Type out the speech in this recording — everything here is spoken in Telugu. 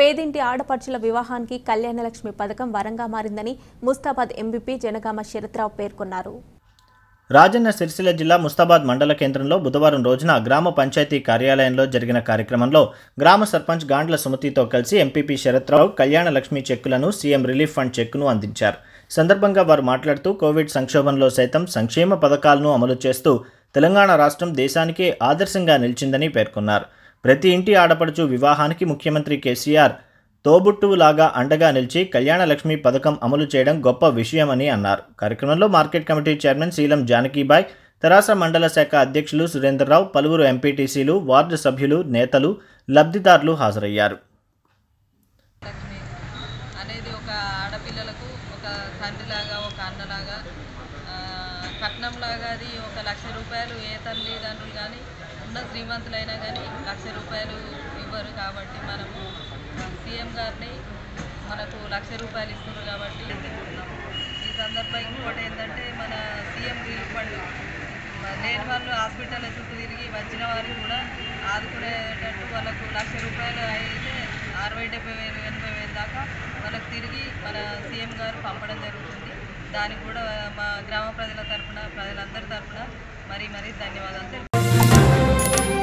పేదింటి ఆడపడుచుల వివాహానికి కళ్యాణలక్ష్మి పథకం వరంగా మారిందని ముస్తాబాద్ ఎంపీపీ జనగామ శరత్రావు పేర్కొన్నారు రాజన్న సిరిసిల్ల జిల్లా ముస్తాబాద్ మండల కేంద్రంలో బుధవారం రోజున గ్రామ పంచాయతీ కార్యాలయంలో జరిగిన కార్యక్రమంలో గ్రామ సర్పంచ్ గాండ్ల సుమతితో కలిసి ఎంపీపీ శరత్రావు కళ్యాణ లక్ష్మి చెక్కులను సీఎం రిలీఫ్ ఫండ్ చెక్కును అందించారు సందర్భంగా వారు మాట్లాడుతూ కోవిడ్ సంక్షోభంలో సైతం సంక్షేమ పథకాలను అమలు చేస్తూ తెలంగాణ రాష్ట్రం దేశానికే ఆదర్శంగా నిలిచిందని పేర్కొన్నారు ప్రతి ఇంటి ఆడపడుచు వివాహానికి ముఖ్యమంత్రి కేసీఆర్ తోబుట్టువులాగా అండగా నిలిచి కళ్యాణ లక్ష్మి పథకం అమలు చేయడం గొప్ప విషయమని అన్నారు కార్యక్రమంలో market committee chairman Seelam Janakibai తెరాస మండల శాఖ అధ్యక్షులు సురేందర్రావు పలువురు ఎంపీటీసీలు వార్డు సభ్యులు నేతలు లబ్ధిదారులు హాజరయ్యారు లక్ష్మి అనేది ఒక ఆడపిల్లలకు ఒక తండ్రిలాగా ఒక అన్నలాగా ఆ, కట్నంలాగా అది ఒక లక్ష రూపాయలు ఏ తల్లిదండ్రులు కానీ ఉన్న శ్రీమంతులైనా కానీ లక్ష రూపాయలు ఇవ్వరు కాబట్టి మనము సీఎం గారిని మనకు లక్ష రూపాయలు ఇస్తున్నారు కాబట్టి ఈ సందర్భంగా ఇంకోటి ఏంటంటే మన సీఎం రిలీఫ్ ఫండ్ మ- లేని వాళ్ళు హాస్పిటల్ చుట్టూ తిరిగి వచ్చిన వారికి కూడా ఆదుకునేటట్టు వాళ్ళకు లక్ష రూపాయలు అయితే అరవై డెబ్బై వేలు ఎనభై వేలు దాకా వాళ్ళకి తిరిగి మన సీఎం గారు పంపడం జరుగుతుంది దానికి కూడా మా గ్రామ ప్రజల తరపున ప్రజలందరి తరపున మరీ మరీ ధన్యవాదాలు తెలుపు